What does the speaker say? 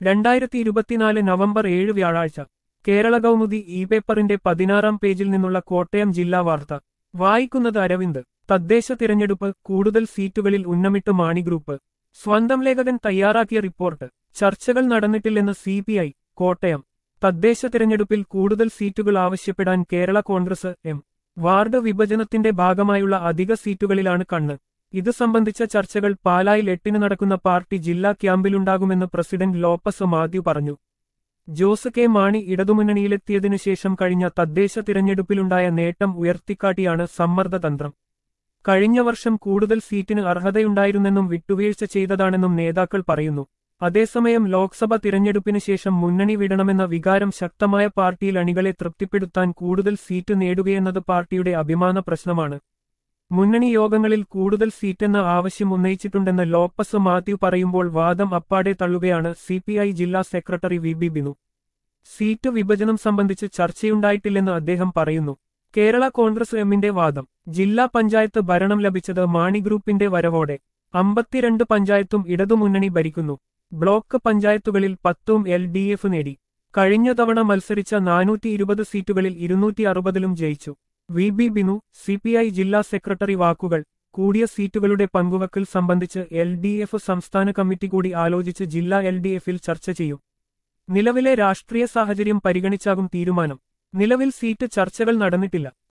രണ്ടായിരത്തി ഇരുപത്തിനാല് നവംബർ ഏഴ് വ്യാഴാഴ്ച കേരള കൗമുദി ഇ പേപ്പറിന്റെ പതിനാറാം പേജിൽ നിന്നുള്ള കോട്ടയം ജില്ലാ വാർത്ത വായിക്കുന്നത് അരവിന്ദ് തദ്ദേശ തിരഞ്ഞെടുപ്പ് കൂടുതൽ സീറ്റുകളിൽ ഉന്നമിട്ട് മാണി ഗ്രൂപ്പ് സ്വന്തം ലേഖകൻ തയ്യാറാക്കിയ റിപ്പോർട്ട് ചർച്ചകൾ നടന്നിട്ടില്ലെന്ന് സി പി ഐ കോട്ടയം തദ്ദേശ തിരഞ്ഞെടുപ്പിൽ കൂടുതൽ സീറ്റുകൾ ആവശ്യപ്പെടാൻ കേരള കോൺഗ്രസ് എം വാർഡ് വിഭജനത്തിന്റെ ഭാഗമായുള്ള അധിക സീറ്റുകളിലാണ് കണ്ണ് ഇത് സംബന്ധിച്ച ചർച്ചകൾ പാലായിൽ എട്ടിന് നടക്കുന്ന പാർട്ടി ജില്ലാ ക്യാമ്പിലുണ്ടാകുമെന്ന് പ്രസിഡന്റ് ലോപ്പസ് മാത്യു പറഞ്ഞു ജോസ് കെ മാണി ഇടതുമുന്നണിയിലെത്തിയതിനു ശേഷം കഴിഞ്ഞ തദ്ദേശ തിരഞ്ഞെടുപ്പിലുണ്ടായ നേട്ടം ഉയർത്തിക്കാട്ടിയാണ് സമ്മർദ്ദതന്ത്രം കഴിഞ്ഞ വർഷം കൂടുതൽ സീറ്റിന് അർഹതയുണ്ടായിരുന്നെന്നും വിട്ടുവീഴ്ച ചെയ്തതാണെന്നും നേതാക്കൾ പറയുന്നു അതേസമയം ലോക്സഭ തിരഞ്ഞെടുപ്പിന് ശേഷം മുന്നണി വിടണമെന്ന വികാരം ശക്തമായ പാർട്ടിയിൽ അണികളെ തൃപ്തിപ്പെടുത്താൻ കൂടുതൽ സീറ്റ് നേടുകയെന്നത് പാർട്ടിയുടെ അഭിമാന പ്രശ്നമാണ് മുന്നണി യോഗങ്ങളിൽ കൂടുതൽ സീറ്റെന്ന ആവശ്യം ഉന്നയിച്ചിട്ടുണ്ടെന്ന് ലോപ്പസ് മാത്യു പറയുമ്പോൾ വാദം അപ്പാടെ തള്ളുകയാണ് സിപിഐ ജില്ലാ secretary V B Binu seat വിഭജനം സംബന്ധിച്ച് ചർച്ചയുണ്ടായിട്ടില്ലെന്ന് അദ്ദേഹം പറയുന്നു കേരള കോൺഗ്രസ് എമ്മിന്റെ വാദം ജില്ലാ പഞ്ചായത്ത് ഭരണം ലഭിച്ചത് മാണി ഗ്രൂപ്പിന്റെ വരവോടെ അമ്പത്തിരണ്ട് പഞ്ചായത്തും ഇടതുമുന്നണി ഭരിക്കുന്നു ബ്ലോക്ക് പഞ്ചായത്തുകളിൽ പത്തും എൽ ഡി എഫ് നേടി കഴിഞ്ഞ തവണ മത്സരിച്ച നാനൂറ്റി ഇരുപത് സീറ്റുകളിൽ ഇരുന്നൂറ്റി അറുപതിലും ജയിച്ചു V B Binu C P I ജില്ലാ സെക്രട്ടറി വാക്കുകൾ കൂടിയ സീറ്റുകളുടെ പങ്കുവക്കൽ സംബന്ധിച്ച് എൽ ഡി എഫ് സംസ്ഥാന കമ്മിറ്റി കൂടി ആലോചിച്ച് ജില്ലാ എൽ ഡി എഫിൽ ചർച്ച ചെയ്യും നിലവിലെ രാഷ്ട്രീയ സാഹചര്യം പരിഗണിച്ചാകും തീരുമാനം നിലവിൽ സീറ്റ് ചർച്ചകൾ നടന്നിട്ടില്ല